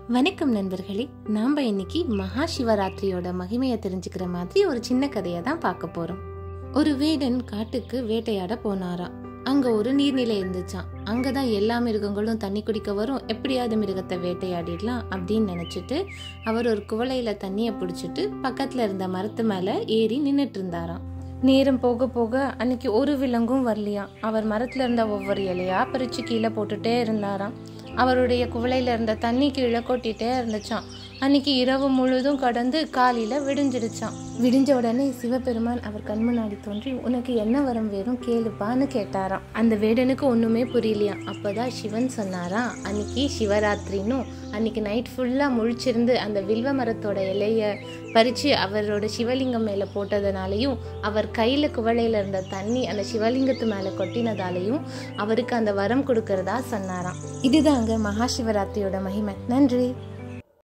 வணக்கம் நண்பர்களே நாம் இன்னைக்கு மகா சிவராத்திரியோட மகிமையை தெரிஞ்சுக்கிற மாதிரி ஒரு சின்ன கதையை தான் பார்க்க போறோம் ஒரு வேடன் காட்டுக்கு வேட்டையாட போனாராம் அங்க ஒரு நீர்நிலை இருந்துச்சாம் அங்கதான் எல்லா மிருகங்களும் தண்ணி குடிக்க வரும் எப்படியாவது மிருகத்தை வேட்டையாடிடலாம் அப்படின்னு நினைச்சிட்டு அவர் ஒரு குவளையில தண்ணியை பிடிச்சிட்டு பக்கத்துல இருந்த மரத்து மேல ஏறி நின்னுட்டு இருந்தாராம் நேரம் போக போக அன்னைக்கு ஒரு விலங்கும் வரலையாம் அவர் மரத்துல இருந்த ஒவ்வொரு இலையா பறிச்சு கீழே போட்டுட்டே இருந்தாராம் அவருடைய குவளையில இருந்த தண்ணி கீழே கொட்டிட்டே இருந்துச்சாம் அன்னைக்கு இரவு முழுதும் கடந்து காலையில விடிஞ்சிடுச்சாம் விடிஞ்ச உடனே சிவபெருமான் அவர் கண் முன்னாடி தோன்றி உனக்கு என்ன வரம் வேணும் கேளுப்பான்னு கேட்டாராம் அந்த வேடனுக்கு ஒண்ணுமே புரியலையாம் அப்பதான் சிவன் சொன்னாராம் அன்னைக்கு சிவராத்திரினும் அன்னைக்கு நைட் ஃபுல்லா முழிச்சிருந்து அந்த வில்வ மரத்தோட இலைய பறிச்சு அவரோட சிவலிங்கம் மேல போட்டதுனாலையும் அவர் கையில குவளையில இருந்த தண்ணி அந்த சிவலிங்கத்து மேல கொட்டினதாலையும் அவருக்கு அந்த வரம் கொடுக்கறதா சொன்னாராம் இதுதாங்க மகா சிவராத்திரியோட மகிமை நன்றி